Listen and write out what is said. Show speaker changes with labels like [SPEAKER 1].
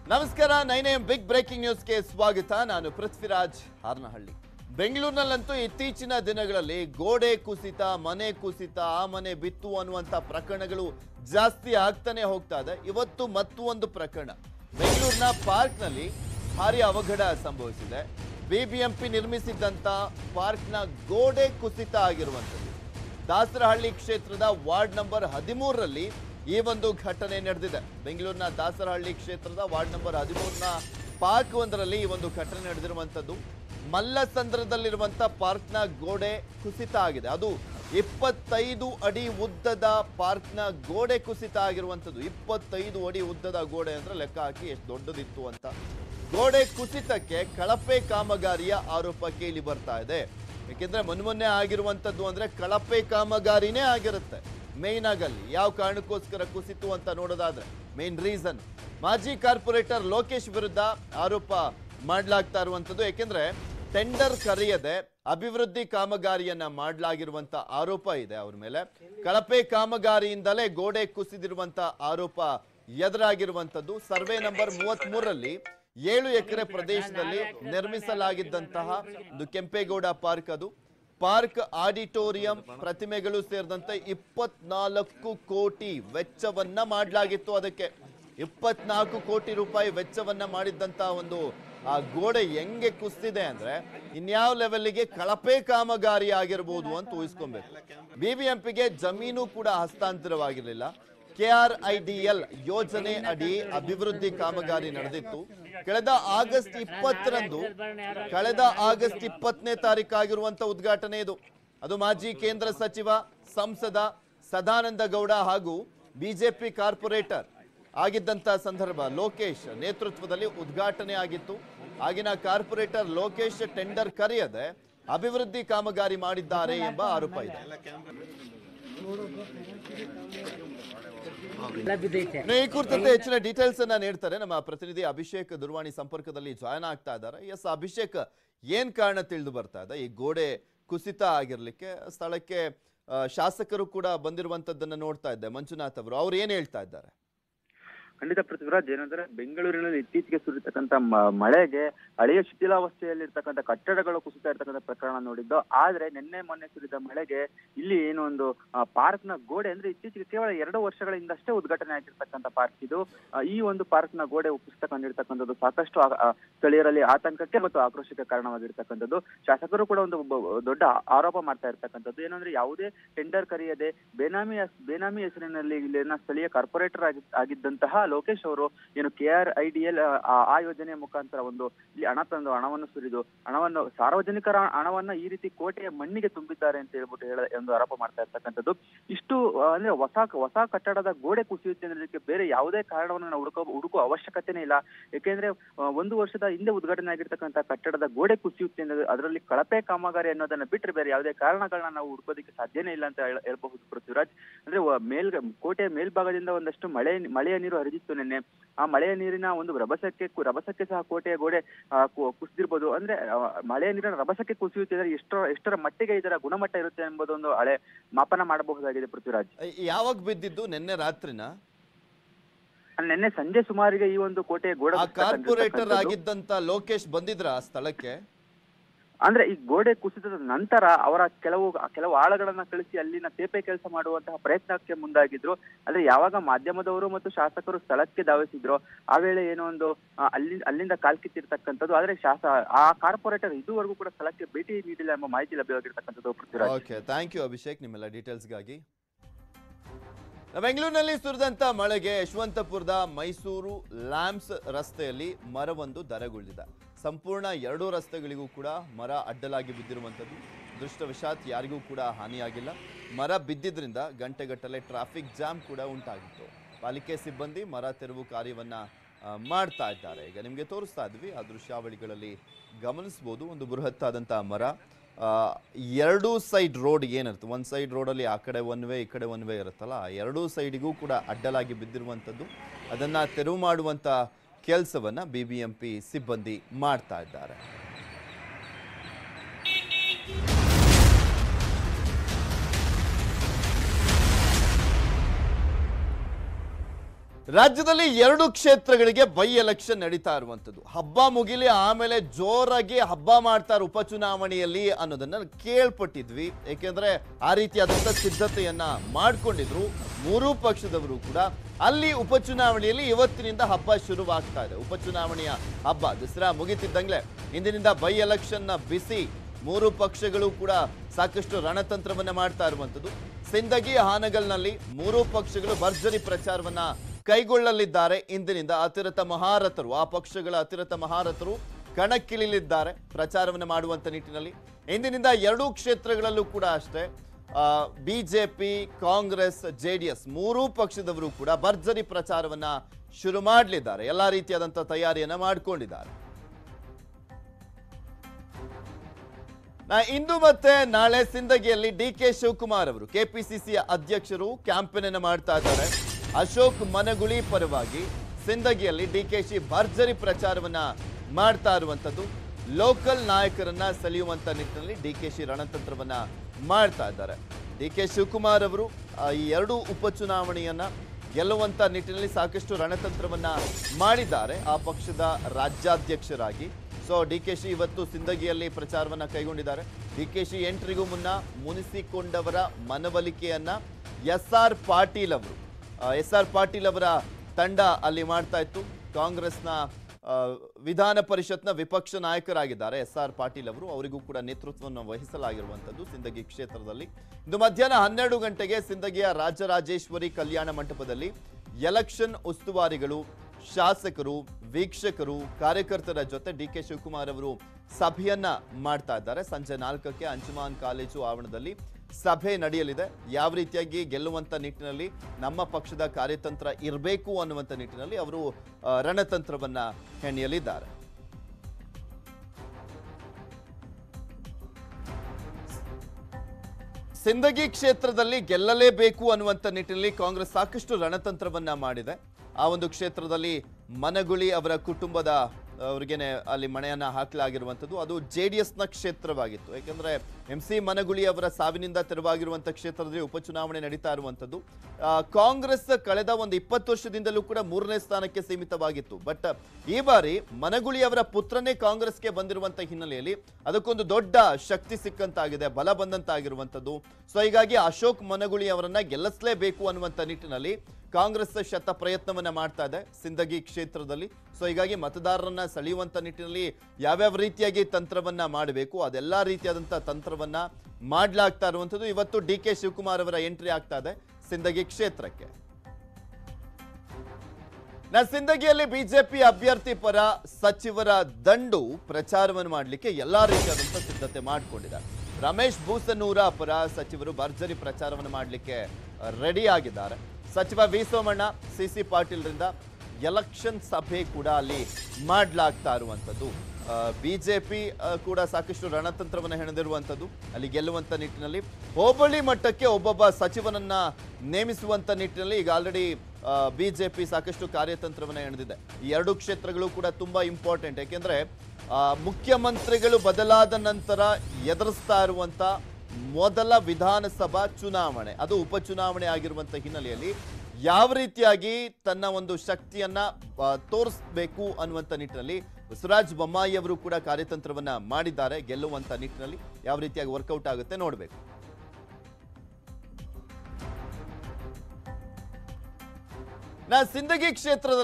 [SPEAKER 1] ನಮಸ್ಕಾರ nine M big breaking ನ್ಯೂಸ್ಗೆ ಸ್ವಾಗತ ನಾನು ಪೃಥ್ವಿರಾಜ್ ಹಾರ್ನಹಳ್ಳಿ ಬೆಂಗಳೂರಿನಲ್ಲಂತೂ ಇತ್ತೀಚಿನ ದಿನಗಳಲ್ಲಿ ಗೋಡೆ ಕುಸಿತ ಮನೆ ಕುಸಿತ ಆ ಮನೆ ಬಿತ್ತು ಅನ್ನುವಂಥ ಪ್ರಕರಣಗಳು ಜಾಸ್ತಿ ಆಗ್ತಾನೆ ಹೋಗ್ತಾ ಇದೆ ಇವತ್ತು ಮತ್ತೊಂದು ಪ್ರಕರಣ ಬೆಂಗಳೂರಿನ ಪಾರ್ಕ್ನಲ್ಲಿ ಭಾರಿ ಅವಘಡ ಸಂಭವಿಸಿದೆ ಬಿಬಿಎಂಪಿ ನಿರ್ಮಿಸಿದ್ದಂಥ ಪಾರ್ಕ್ನ ಗೋಡೆ ಕುಸಿತ ಆಗಿರುವಂಥದ್ದು ದಾಸರಹಳ್ಳಿ ಕ್ಷೇತ್ರದ ವಾರ್ಡ್ ನಂಬರ್ ಹದಿಮೂರರಲ್ಲಿ ಈ ಒಂದು ಘಟನೆ ನಡೆದಿದೆ ಬೆಂಗಳೂರಿನ ದಾಸರಹಳ್ಳಿ ಕ್ಷೇತ್ರದ ವಾರ್ಡ್ ನಂಬರ್ ಹದಿಮೂರನ ಪಾರ್ಕ್ ಒಂದರಲ್ಲಿ ಈ ಒಂದು ಘಟನೆ ನಡೆದಿರುವಂಥದ್ದು ಮಲ್ಲಸಂದ್ರದಲ್ಲಿರುವಂಥ ಪಾರ್ಕ್ನ ಗೋಡೆ ಕುಸಿತ ಆಗಿದೆ ಅದು ಇಪ್ಪತ್ತೈದು ಅಡಿ ಉದ್ದದ ಪಾರ್ಕ್ನ ಗೋಡೆ ಕುಸಿತ ಆಗಿರುವಂಥದ್ದು ಇಪ್ಪತ್ತೈದು ಅಡಿ ಉದ್ದದ ಗೋಡೆ ಅಂದ್ರೆ ಲೆಕ್ಕ ಹಾಕಿ ಎಷ್ಟು ದೊಡ್ಡದಿತ್ತು ಅಂತ ಗೋಡೆ ಕುಸಿತಕ್ಕೆ ಕಳಪೆ ಕಾಮಗಾರಿಯ ಆರೋಪ ಕೇಳಿ ಬರ್ತಾ ಇದೆ ಯಾಕೆಂದ್ರೆ ಮೊನ್ನೆ ಆಗಿರುವಂತದ್ದು ಅಂದ್ರೆ ಕಳಪೆ ಕಾಮಗಾರಿನೇ ಆಗಿರುತ್ತೆ ಮೇನ್ ಆಗಲ್ಲಿ ಯಾವ ಕಾರಣಕ್ಕೋಸ್ಕರ ಕುಸಿತು ಅಂತ ನೋಡೋದಾದ್ರೆ ಮೇನ್ ರೀಸನ್ ಮಾಜಿ ಕಾರ್ಪೊರೇಟರ್ ಲೋಕೇಶ್ ವಿರುದ್ಧ ಆರೋಪ ಮಾಡಲಾಗ್ತಾ ಇರುವಂತದ್ದು ಯಾಕೆಂದ್ರೆ ಟೆಂಡರ್ ಕರೆಯದೆ ಅಭಿವೃದ್ಧಿ ಕಾಮಗಾರಿಯನ್ನ ಮಾಡಲಾಗಿರುವಂತ ಆರೋಪ ಇದೆ ಅವ್ರ ಮೇಲೆ ಕಳಪೆ ಕಾಮಗಾರಿಯಿಂದಲೇ ಗೋಡೆ ಕುಸಿದಿರುವಂತ ಆರೋಪ ಎದುರಾಗಿರುವಂತದ್ದು ಸರ್ವೆ ನಂಬರ್ ಮೂವತ್ತ್ ಮೂರರಲ್ಲಿ ಏಳು ಎಕರೆ ಪ್ರದೇಶದಲ್ಲಿ ನಿರ್ಮಿಸಲಾಗಿದ್ದಂತಹ ಒಂದು ಕೆಂಪೇಗೌಡ ಪಾರ್ಕ್ ಅದು ಪಾರ್ಕ್ ಆಡಿಟೋರಿಯಂ ಪ್ರತಿಮೆಗಳು ಸೇರಿದಂತೆ ಇಪ್ಪತ್ನಾಲ್ಕು ಕೋಟಿ ವೆಚ್ಚವನ್ನ ಮಾಡಲಾಗಿತ್ತು ಅದಕ್ಕೆ ಇಪ್ಪತ್ನಾಲ್ಕು ಕೋಟಿ ರೂಪಾಯಿ ವೆಚ್ಚವನ್ನ ಮಾಡಿದ್ದಂತ ಒಂದು ಆ ಗೋಡೆ ಹೆಂಗೆ ಕುಸಿದಿದೆ ಅಂದ್ರೆ ಇನ್ಯಾವ ಲೆವೆಲ್ಗೆ ಕಳಪೆ ಕಾಮಗಾರಿ ಆಗಿರ್ಬೋದು ಅಂತ ಊಹಿಸ್ಕೊಬೇಕು ಬಿಬಿಎಂಪಿಗೆ ಜಮೀನು ಕೂಡ ಹಸ್ತಾಂತರವಾಗಿರಲಿಲ್ಲ ಕೆಆರ್ಐಡಿಎಲ್ ಯೋಜನೆ ಅಡಿ ಅಭಿವೃದ್ಧಿ ಕಾಮಗಾರಿ ನಡೆದಿತ್ತು ಕಳೆದ ಆಗಸ್ಟ್ ಇಪ್ಪತ್ತರಂದು ಕಳೆದ ಆಗಸ್ಟ್ ಇಪ್ಪತ್ತನೇ ತಾರೀಕಾಗಿರುವಂತ ಉದ್ಘಾಟನೆ ಇದು ಅದು ಮಾಜಿ ಕೇಂದ್ರ ಸಚಿವ ಸಂಸದ ಸದಾನಂದ ಗೌಡ ಹಾಗೂ ಬಿಜೆಪಿ ಕಾರ್ಪೊರೇಟರ್ ಆಗಿದ್ದಂತ ಸಂದರ್ಭ ಲೋಕೇಶ್ ನೇತೃತ್ವದಲ್ಲಿ ಉದ್ಘಾಟನೆ ಆಗಿತ್ತು ಆಗಿನ ಕಾರ್ಪೊರೇಟರ್ ಲೋಕೇಶ್ ಟೆಂಡರ್ ಕರೆಯದೆ ಅಭಿವೃದ್ಧಿ ಕಾಮಗಾರಿ ಮಾಡಿದ್ದಾರೆ ಎಂಬ ಆರೋಪ ಇದೆ ಇನ್ನು ಈ ಕುರಿತಂತೆ ಹೆಚ್ಚಿನ ಡೀಟೇಲ್ಸ್ ಅನ್ನ ನೀಡ್ತಾರೆ ನಮ್ಮ ಪ್ರತಿನಿಧಿ ಅಭಿಷೇಕ್ ದೂರವಾಣಿ ಸಂಪರ್ಕದಲ್ಲಿ ಜಾಯ್ನ್ ಆಗ್ತಾ ಇದ್ದಾರೆ ಎಸ್ ಅಭಿಷೇಕ್ ಏನ್ ಕಾರಣ ತಿಳಿದು ಬರ್ತಾ ಇದೆ ಈ ಗೋಡೆ ಕುಸಿತ ಆಗಿರ್ಲಿಕ್ಕೆ ಸ್ಥಳಕ್ಕೆ ಆ, ಶಾಸಕರು ಕೂಡ ಬಂದಿರುವಂತದ್ದನ್ನ ನೋಡ್ತಾ ಇದ್ದೆ ಮಂಜುನಾಥ್ ಅವರು ಅವ್ರು ಏನ್ ಹೇಳ್ತಾ ಇದ್ದಾರೆ
[SPEAKER 2] ಖಂಡಿತ ಪೃಥ್ವಿರಾಜ್ ಏನಂದ್ರೆ ಬೆಂಗಳೂರಿನಲ್ಲಿ ಇತ್ತೀಚೆಗೆ ಸುರಿತಕ್ಕಂತ ಮ- ಮಳೆಗೆ ಹಳೆಯ ಶಿಥಿಲಾವಸ್ಥೆಯಲ್ಲಿರ್ತಕ್ಕಂಥ ಕಟ್ಟಡಗಳು ಕುಸಿತಾ ಇರ್ತಕ್ಕಂಥ ಪ್ರಕರಣ ನೋಡಿದ್ದು ಆದ್ರೆ ನಿನ್ನೆ ಮೊನ್ನೆ ಸುರಿದ ಮಳೆಗೆ ಇಲ್ಲಿ ಏನು ಒಂದು ಪಾರ್ಕ್ ನ ಗೋಡೆ ಅಂದ್ರೆ ಇತ್ತೀಚೆಗೆ ಕೇವಲ ಎರಡು ವರ್ಷಗಳ ಹಿಂದಷ್ಟೇ ಉದ್ಘಾಟನೆ ಆಗಿರ್ತಕ್ಕಂಥ ಪಾರ್ಕ್ ಇದು ಆ, ಈ ಒಂದು ಪಾರ್ಕ್ ನ ಗೋಡೆ ಕುಸಿತ ಕಂಡಿರ್ತಕ್ಕಂಥದ್ದು ಸಾಕಷ್ಟು ಆ- ಆ, ಸ್ಥಳೀಯರಲ್ಲಿ ಆತಂಕಕ್ಕೆ ಮತ್ತು ಆಕ್ರೋಶಕ್ಕೆ ಕಾರಣವಾಗಿರ್ತಕ್ಕಂಥದ್ದು ಶಾಸಕರು ಕೂಡ ಒಂದು ಬ- ದೊಡ್ಡ ಆರೋಪ ಮಾಡ್ತಾ ಇರ್ತಕ್ಕಂಥದ್ದು ಏನಂದ್ರೆ ಯಾವುದೇ ಟೆಂಡರ್ ಕರೆಯದೆ ಬೇನಾಮಿ ಹೆಸ್- ಬೇನಾಮಿ ಹೆಸರಿನಲ್ಲಿ ಇಲ್ಲಿನ ಸ್ಥಳೀಯ ಕಾರ್ಪೊರೇಟರ್ ಆಗಿ ಆಗಿದ್ದಂತಹ ಲೋಕೇಶ್ ಅವರು ಏನು K R I D L ಆ ಯೋಜನೆಯ ಮುಖಾಂತರ ಒಂದು ಇಲ್ಲಿ ಹಣ ತಂದು ಹಣವನ್ನು ಸುರಿದು ಹಣವನ್ನು ಸಾರ್ವಜನಿಕರ ಹಣವನ್ನ ಈ ರೀತಿ ಕೋಟೆಯ ಮಣ್ಣಿಗೆ ತುಂಬಿದ್ದಾರೆ ಅಂತ ಹೇಳ್ಬಿಟ್ಟು ಹೇಳ ಎಂದು ಆರೋಪ ಮಾಡ್ತಾ ಇರ್ತಕ್ಕಂಥದ್ದು ಇಷ್ಟು ಆ, ಅಂದ್ರೆ ಹೊಸ ಹೊಸ ಕಟ್ಟಡದ ಗೋಡೆ ಕುಸಿಯುತ್ತೆ ಅನ್ನೋದಕ್ಕೆ ಬೇರೆ ಯಾವುದೇ ಕಾರಣವನ್ನು ನಾವು ಹುಡುಕೋ ಹುಡುಕುವ ಅವಶ್ಯಕತೆನೇ ಇಲ್ಲ ಯಾಕೆಂದ್ರೆ ಆ, ಒಂದು ವರ್ಷದ ಹಿಂದೆ ಉದ್ಘಾಟನೆ ಆಗಿರ್ತಕ್ಕಂಥ ಕಟ್ಟಡದ ಗೋಡೆ ಕುಸಿಯುತ್ತೆ ಅನ್ನೋದು ಅದರಲ್ಲಿ ಕಳಪೆ ಕಾಮಗಾರಿ ಅನ್ನೋದನ್ನ ಬಿಟ್ಟರೆ ಬೇರೆ ಯಾವುದೇ ಕಾರಣಗಳನ್ನ ನಾವು ಹುಡುಕೋದಕ್ಕೆ ಸಾಧ್ಯನೇ ಇಲ್ಲ ಅಂತ ಹೇಳ- ಹೇಳ್ಬಹುದು ಪೃಥ್ವಿರಾಜ್ ಅಂದ್ರೆ ವ- ಮೇಲ್ ಕೋಟೆಯ ಮೇಲ್ಭಾಗದಿಂದ ಒಂದಷ್ಟು ಮಳೆ ಮಳೆಯ ನೀರು ಹರಿದಿತ್ತು ನಿನ್ನೆ ಆ ಮಳೆಯ ನೀರಿನ ಒಂದು ರಭಸಕ್ಕೆ ಕು- ರಭಸಕ್ಕೆ ಸಹ ಕೋಟೆಯ ಗೋಡೆ ಆ, ಕು- ಕುಸಿದಿರ್ಬೋದು ಅಂದ್ರೆ ಆ, ಮಳೆಯ ನೀರಿನ ರಭಸಕ್ಕೆ ಕುಸಿಯುತ್ತಿದ್ರೆ ಎಷ್ಟರ ಎಷ್ಟರ ಮಟ್ಟಿಗೆ ಇದರ ಗುಣಮಟ್ಟ ಇರುತ್ತೆ ಎಂಬುದೊಂದು ಹಳೆ ಮಾಪನ ಮಾಡಬಹುದಾಗಿದೆ ಪೃಥ್ವಿರಾಜ್
[SPEAKER 1] ಐ- ಯಾವಾಗ ಬಿದ್ದಿದ್ದು ನಿನ್ನೆ ರಾತ್ರಿನ
[SPEAKER 2] ಅಲ್ಲಿ ನಿನ್ನೆ ಸಂಜೆ ಸುಮಾರಿಗೆ ಈ ಒಂದು ಕೋಟೆಯ ಗೋಡೆ
[SPEAKER 1] ಆ
[SPEAKER 2] ಕುಸಿತ
[SPEAKER 1] ಕಾರ್ಪೊರೇಟರ್
[SPEAKER 2] ಕಂಡಿರ್ತಕ್ಕಂಥದ್ದು.
[SPEAKER 1] ಆಗಿದ್ದಂತ ಲೋಕೇಶ್ ಬಂದಿದ್ರ ಆ ಸ್ಥಳಕ್ಕೆ
[SPEAKER 2] ಅಂದ್ರೆ ಈ ಗೋಡೆ ಕುಸಿತದ ನಂತರ ಅವರ ಕೆಲವು ಕೆಲವು ಆಳಗಳನ್ನ ಕಳಿಸಿ ಅಲ್ಲಿನ ತೇಪೆ ಕೆಲಸ ಮಾಡುವಂತಹ ಪ್ರಯತ್ನಕ್ಕೆ ಮುಂದಾಗಿದ್ರು ಆದ್ರೆ ಯಾವಾಗ ಮಾಧ್ಯಮದವರು ಮತ್ತು ಶಾಸಕರು ಸ್ಥಳಕ್ಕೆ ಧಾವಿಸಿದ್ರು ಆ ವೇಳೆ ಏನೋ ಒಂದು ಆ, ಅಲ್ಲಿ ಅಲ್ಲಿಂದ ಕಾಲ್ಕಿತ್ತಿರ್ತಕ್ಕಂಥದ್ದು ಆದ್ರೆ ಶಾಸ ಆ ಕಾರ್ಪೊರೇಟರ್ ಇದುವರೆಗೂ ಕೂಡ ಸ್ಥಳಕ್ಕೆ ಭೇಟಿ ನೀಡಿಲ್ಲ ಎಂಬ ಮಾಹಿತಿ ಲಭ್ಯವಾಗಿರ್ತಕ್ಕಂಥದ್ದು Prithviraj
[SPEAKER 1] okay thank you Abhishek ನಿಮ್ಮೆಲ್ಲ ಡೀಟೇಲ್ಸ್ಗಾಗಿ ಬೆಂಗಳೂರಿನಲ್ಲಿ ಸುರಿದಂತ ಮಳೆಗೆ ಯಶವಂತಪುರದ ಮೈಸೂರು ಲ್ಯಾಂಪ್ಸ್ ರಸ್ತೆಯಲ್ಲಿ ಮರವೊಂದು ಧರೆಗುಳಿದಿದೆ ಸಂಪೂರ್ಣ ಎರಡೂ ರಸ್ತೆಗಳಿಗೂ ಕೂಡ ಮರ ಅಡ್ಡಲಾಗಿ ಬಿದ್ದಿರುವಂಥದ್ದು ದೃಷ್ಟವಶಾತ್ ಯಾರಿಗೂ ಕೂಡ ಹಾನಿಯಾಗಿಲ್ಲ ಮರ ಬಿದ್ದಿದ್ರಿಂದ ಗಂಟೆಗಟ್ಟಲೆ ಟ್ರಾಫಿಕ್ ಜಾಮ್ ಕೂಡ ಉಂಟಾಗಿತ್ತು ಪಾಲಿಕೆ ಸಿಬ್ಬಂದಿ ಮರ ತೆರವು ಕಾರ್ಯವನ್ನ ಆ, ಮಾಡ್ತಾ ಇದ್ದಾರೆ ಈಗ ನಿಮಗೆ ತೋರಿಸ್ತಾ ಇದ್ವಿ ಆ ದೃಶ್ಯಾವಳಿಗಳಲ್ಲಿ ಗಮನಿಸ್ಬೋದು ಒಂದು ಬೃಹತ್ತಾದಂಥ ಮರ ಆ, ಎರಡೂ ಸೈಡ್ ರೋಡ್ ಏನಿರುತ್ತೆ ಒಂದು ಸೈಡ್ ರೋಡಲ್ಲಿ ಆ ಕಡೆ ಒನ್ ವೇ ಈ ಕಡೆ ಒನ್ ವೇ ಇರುತ್ತಲ್ಲ ಆ ಎರಡೂ ಸೈಡಿಗೂ ಕೂಡ ಅಡ್ಡಲಾಗಿ ಬಿದ್ದಿರುವಂಥದ್ದು ಅದನ್ನು ತೆರವು ಮಾಡುವಂಥ ಕೆಲಸವನ್ನು ಬಿ ಬಿ ಎಂ ಪಿ ಸಿಬ್ಬಂದಿ ಮಾಡ್ತಾ ಇದ್ದಾರೆ ರಾಜ್ಯದಲ್ಲಿ ಎರಡು ಕ್ಷೇತ್ರಗಳಿಗೆ ಬೈ ಎಲೆಕ್ಷನ್ ನಡೀತಾ ಇರುವಂತದ್ದು ಹಬ್ಬ ಮುಗಿಲಿ ಆಮೇಲೆ ಜೋರಾಗಿ ಹಬ್ಬ ಮಾಡ್ತಾರೆ ಉಪಚುನಾವಣೆಯಲ್ಲಿ ಅನ್ನೋದನ್ನ ಕೇಳ್ಪಟ್ಟಿದ್ವಿ ಏಕೆಂದ್ರೆ ಆ ರೀತಿಯಾದಂತ ಸಿದ್ಧತೆಯನ್ನ ಮಾಡ್ಕೊಂಡಿದ್ರು ಮೂರೂ ಪಕ್ಷದವರು ಕೂಡ ಅಲ್ಲಿ ಉಪಚುನಾವಣೆಯಲ್ಲಿ ಇವತ್ತಿನಿಂದ ಹಬ್ಬ ಶುರುವಾಗ್ತಾ ಇದೆ ಉಪಚುನಾವಣೆಯ ಹಬ್ಬ ದಸರಾ ಮುಗಿತಿದ್ದಂಗ್ಲೆ ಇಂದಿನಿಂದ ಬೈ ಎಲೆಕ್ಷನ್ ನ ಬಿಸಿ ಮೂರು ಪಕ್ಷಗಳು ಕೂಡ ಸಾಕಷ್ಟು ರಣತಂತ್ರವನ್ನ ಮಾಡ್ತಾ ಇರುವಂತದ್ದು ಸಿಂದಗಿ ಹಾನಗಲ್ನಲ್ಲಿ ಮೂರೂ ಪಕ್ಷಗಳು ಭರ್ಜರಿ ಪ್ರಚಾರವನ್ನ ಕೈಗೊಳ್ಳಲಿದ್ದಾರೆ ಇಂದಿನಿಂದ ಅತಿರಥ ಮಹಾರಥರು ಆ ಪಕ್ಷಗಳ ಅತಿರಥ ಮಹಾರಥರು ಕಣಕ್ಕಿಳಿಲಿದ್ದಾರೆ ಪ್ರಚಾರವನ್ನು ಮಾಡುವಂತ ನಿಟ್ಟಿನಲ್ಲಿ ಇಂದಿನಿಂದ ಎರಡೂ ಕ್ಷೇತ್ರಗಳಲ್ಲೂ ಕೂಡ ಅಷ್ಟೇ BJP Congress J D S ಮೂರೂ ಪಕ್ಷದವರು ಕೂಡ ಭರ್ಜರಿ ಪ್ರಚಾರವನ್ನ ಶುರು ಮಾಡಲಿದ್ದಾರೆ ಎಲ್ಲಾ ರೀತಿಯಾದಂತಹ ತಯಾರಿಯನ್ನ ಮಾಡಿಕೊಂಡಿದ್ದಾರೆ ನಾ ಇಂದು ಮತ್ತೆ ನಾಳೆ ಸಿಂದಗಿಯಲ್ಲಿ ಡಿ ಕೆ ಶಿವಕುಮಾರ್ ಅವರು ಕೆಪಿಸಿಸಿಯ ಅಧ್ಯಕ್ಷರು ಕ್ಯಾಂಪೇನ್ ಅನ್ನು ಮಾಡ್ತಾ ಇದ್ದಾರೆ ಅಶೋಕ್ ಮನಗುಳಿ ಪರವಾಗಿ ಸಿಂದಗಿಯಲ್ಲಿ ಡಿ ಕೆ ಶಿ ಭರ್ಜರಿ ಪ್ರಚಾರವನ್ನ ಮಾಡ್ತಾ ಇರುವಂತದ್ದು ಲೋಕಲ್ ನಾಯಕರನ್ನ ಸೆಳೆಯುವಂತ ನಿಟ್ಟಿನಲ್ಲಿ ಡಿ ಕೆ ಶಿ ರಣತಂತ್ರವನ್ನ ಮಾಡ್ತಾ ಇದ್ದಾರೆ ಡಿ ಕೆ ಶಿವಕುಮಾರ್ ಅವರು ಆ, ಈ ಎರಡು ಉಪಚುನಾವಣೆಯನ್ನ ಗೆಲ್ಲುವಂತ ನಿಟ್ಟಿನಲ್ಲಿ ಸಾಕಷ್ಟು ರಣತಂತ್ರವನ್ನ ಮಾಡಿದ್ದಾರೆ ಆ ಪಕ್ಷದ ರಾಜ್ಯಾಧ್ಯಕ್ಷರಾಗಿ ಸೊ ಡಿ ಕೆ ಶಿ ಇವತ್ತು ಸಿಂದಗಿಯಲ್ಲಿ ಪ್ರಚಾರವನ್ನ ಕೈಗೊಂಡಿದ್ದಾರೆ ಡಿ ಕೆ ಶಿ ಎಂಟ್ರಿಗೂ ಮುನ್ನ ಮುನಿಸಿಕೊಂಡವರ ಮನವೊಲಿಕೆಯನ್ನ ಎಸ್ ಆರ್ ಪಾಟೀಲ್ ಅವರು ಎಸ್ ಆರ್ ಪಾಟೀಲ್ ಅವರ ತಂಡ ಅಲ್ಲಿ ಮಾಡ್ತಾ ಇತ್ತು ಕಾಂಗ್ರೆಸ್ನ ಆ, ವಿಧಾನ ಪರಿಷತ್ನ ವಿಪಕ್ಷ ನಾಯಕರಾಗಿದ್ದಾರೆ ಎಸ್ ಆರ್ ಪಾಟೀಲ್ ಅವರು ಅವರಿಗೂ ಕೂಡ ನೇತೃತ್ವವನ್ನು ವಹಿಸಲಾಗಿರುವಂಥದ್ದು ಸಿಂದಗಿ ಕ್ಷೇತ್ರದಲ್ಲಿ ಇಂದು ಮಧ್ಯಾಹ್ನ ಹನ್ನೆರಡು ಗಂಟೆಗೆ ಸಿಂದಗಿಯ ರಾಜರಾಜೇಶ್ವರಿ ಕಲ್ಯಾಣ ಮಂಟಪದಲ್ಲಿ ಎಲೆಕ್ಷನ್ ಉಸ್ತುವಾರಿಗಳು ಶಾಸಕರು ವೀಕ್ಷಕರು ಕಾರ್ಯಕರ್ತರ ಜೊತೆ ಡಿ ಕೆ ಶಿವಕುಮಾರ್ ಅವರು ಸಭೆಯನ್ನ ಮಾಡ್ತಾ ಇದ್ದಾರೆ ಸಂಜೆ ನಾಲ್ಕಕ್ಕೆ ಅಂಜುಮಾನ್ ಕಾಲೇಜು ಆವರಣದಲ್ಲಿ ಸಭೆ ನಡೆಯಲಿದೆ ಯಾವ ರೀತಿಯಾಗಿ ಗೆಲ್ಲುವಂತ ನಿಟ್ಟಿನಲ್ಲಿ ನಮ್ಮ ಪಕ್ಷದ ಕಾರ್ಯತಂತ್ರ ಇರಬೇಕು ಅನ್ನುವಂಥ ನಿಟ್ಟಿನಲ್ಲಿ ಅವರು ಆ, ರಣತಂತ್ರವನ್ನ ಹೆಣೆಯಲಿದ್ದಾರೆ ಸಿಂದಗಿ ಕ್ಷೇತ್ರದಲ್ಲಿ ಗೆಲ್ಲಲೇಬೇಕು ಅನ್ನುವಂಥ ನಿಟ್ಟಿನಲ್ಲಿ ಕಾಂಗ್ರೆಸ್ ಸಾಕಷ್ಟು ರಣತಂತ್ರವನ್ನ ಮಾಡಿದೆ ಆ ಒಂದು ಕ್ಷೇತ್ರದಲ್ಲಿ ಮನಗುಳಿ ಅವರ ಕುಟುಂಬದ ಅವರಿಗೇನೆ ಅಲ್ಲಿ ಮಣೆಯನ್ನ ಹಾಕಲಾಗಿರುವಂಥದ್ದು ಅದು ಜೆ ಡಿ ಎಸ್ನ ಕ್ಷೇತ್ರವಾಗಿತ್ತು ಯಾಕಂದ್ರೆ ಎಂ ಸಿ ಮನಗುಳಿ ಅವರ ಸಾವಿನಿಂದ ತೆರವಾಗಿರುವಂಥ ಕ್ಷೇತ್ರದಲ್ಲಿ ಉಪಚುನಾವಣೆ ನಡೀತಾ ಇರುವಂಥದ್ದು ಆ, ಕಾಂಗ್ರೆಸ್ ಕಳೆದ ಒಂದು ಇಪ್ಪತ್ತು ವರ್ಷದಿಂದಲೂ ಕೂಡ ಮೂರನೇ ಸ್ಥಾನಕ್ಕೆ ಸೀಮಿತವಾಗಿತ್ತು ಬಟ್ ಈ ಬಾರಿ ಮನಗುಳಿ ಅವರ ಪುತ್ರನೇ ಕಾಂಗ್ರೆಸ್ಗೆ ಬಂದಿರುವಂತ ಹಿನ್ನೆಲೆಯಲ್ಲಿ ಅದಕ್ಕೊಂದು ದೊಡ್ಡ ಶಕ್ತಿ ಸಿಕ್ಕಂತಾಗಿದೆ ಬಲ ಬಂದಂತಾಗಿರುವಂಥದ್ದು ಸೊ ಹೀಗಾಗಿ ಅಶೋಕ್ ಮನಗುಳಿ ಅವರನ್ನ ಗೆಲ್ಲಿಸಲೇಬೇಕು ಅನ್ನುವಂಥ ನಿಟ್ಟಿನಲ್ಲಿ ಕಾಂಗ್ರೆಸ್ ಶತ ಪ್ರಯತ್ನವನ್ನ ಮಾಡ್ತಾ ಇದೆ ಸಿಂದಗಿ ಕ್ಷೇತ್ರದಲ್ಲಿ ಸೊ ಹೀಗಾಗಿ ಮತದಾರರನ್ನ ಸೆಳೆಯುವಂತ ನಿಟ್ಟಿನಲ್ಲಿ ಯಾವ್ಯಾವ ರೀತಿಯಾಗಿ ತಂತ್ರವನ್ನ ಮಾಡಬೇಕು ಅದೆಲ್ಲಾ ರೀತಿಯಾದಂತಹ ತಂತ್ರವನ್ನ ಮಾಡ್ಲಾಗ್ತಾ ಇರುವಂಥದ್ದು ಇವತ್ತು ಡಿ ಕೆ ಶಿವಕುಮಾರ್ ಅವರ ಎಂಟ್ರಿ ಆಗ್ತಾ ಇದೆ ಸಿಂದಗಿ ಕ್ಷೇತ್ರಕ್ಕೆ ನಾ ಸಿಂದಗಿಯಲ್ಲಿ ಬಿಜೆಪಿ ಅಭ್ಯರ್ಥಿ ಪರ ಸಚಿವರ ದಂಡು ಪ್ರಚಾರವನ್ನು ಮಾಡಲಿಕ್ಕೆ ಎಲ್ಲಾ ರೀತಿಯಾದಂತಹ ಸಿದ್ಧತೆ ಮಾಡಿಕೊಂಡಿದ್ದಾರೆ ರಮೇಶ್ ಬೂಸನೂರ ಪರ ಸಚಿವರು ಭರ್ಜರಿ ಪ್ರಚಾರವನ್ನು ಮಾಡಲಿಕ್ಕೆ ರೆಡಿ ಆಗಿದ್ದಾರೆ ಸಚಿವ ವಿ ಸೋಮಣ್ಣ ಸಿ ಸಿ ಪಾಟೀಲ್ರಿಂದ ಎಲೆಕ್ಷನ್ ಸಭೆ ಕೂಡ ಅಲ್ಲಿ ಮಾಡಲಾಗ್ತಾ ಇರುವಂಥದ್ದು ಬಿಜೆಪಿ ಕೂಡ ಸಾಕಷ್ಟು ರಣತಂತ್ರವನ್ನು ಹೆಣೆದಿರುವಂಥದ್ದು ಅಲ್ಲಿ ಗೆಲ್ಲುವಂತ ನಿಟ್ಟಿನಲ್ಲಿ ಹೋಬಳಿ ಮಟ್ಟಕ್ಕೆ ಒಬ್ಬೊಬ್ಬ ಸಚಿವನನ್ನ ನೇಮಿಸುವಂತ ನಿಟ್ಟಿನಲ್ಲಿ ಈಗ ಆಲ್ರೆಡಿ ಬಿಜೆಪಿ ಸಾಕಷ್ಟು ಕಾರ್ಯತಂತ್ರವನ್ನು ಹೆಣೆದಿದೆ ಈ ಎರಡು ಕ್ಷೇತ್ರಗಳು ಕೂಡ ತುಂಬಾ ಇಂಪಾರ್ಟೆಂಟ್ ಯಾಕೆಂದ್ರೆ ಆ, ಮುಖ್ಯಮಂತ್ರಿಗಳು ಬದಲಾದ ನಂತರ ಎದುರಿಸ್ತಾ ಇರುವಂತ ಮೊದಲ ವಿಧಾನಸಭಾ ಚುನಾವಣೆ ಅದು ಉಪಚುನಾವಣೆ ಆಗಿರುವಂತ ಹಿನ್ನೆಲೆಯಲ್ಲಿ ಯಾವ ರೀತಿಯಾಗಿ ತನ್ನ ಒಂದು ಶಕ್ತಿಯನ್ನ ಆ, ತೋರಿಸ್ಬೇಕು ಅನ್ನುವಂತ ನಿಟ್ಟಿನಲ್ಲಿ ಬಸವರಾಜ ಬೊಮ್ಮಾಯಿ ಅವರು ಕೂಡ ಕಾರ್ಯತಂತ್ರವನ್ನ ಮಾಡಿದ್ದಾರೆ ಗೆಲ್ಲುವಂತ ನಿಟ್ಟಿನಲ್ಲಿ ಯಾವ ರೀತಿಯಾಗಿ ವರ್ಕೌಟ್ ಆಗುತ್ತೆ ನೋಡಬೇಕು ನಾ ಸಿಂದಗಿ ಕ್ಷೇತ್ರದಲ್ಲಿ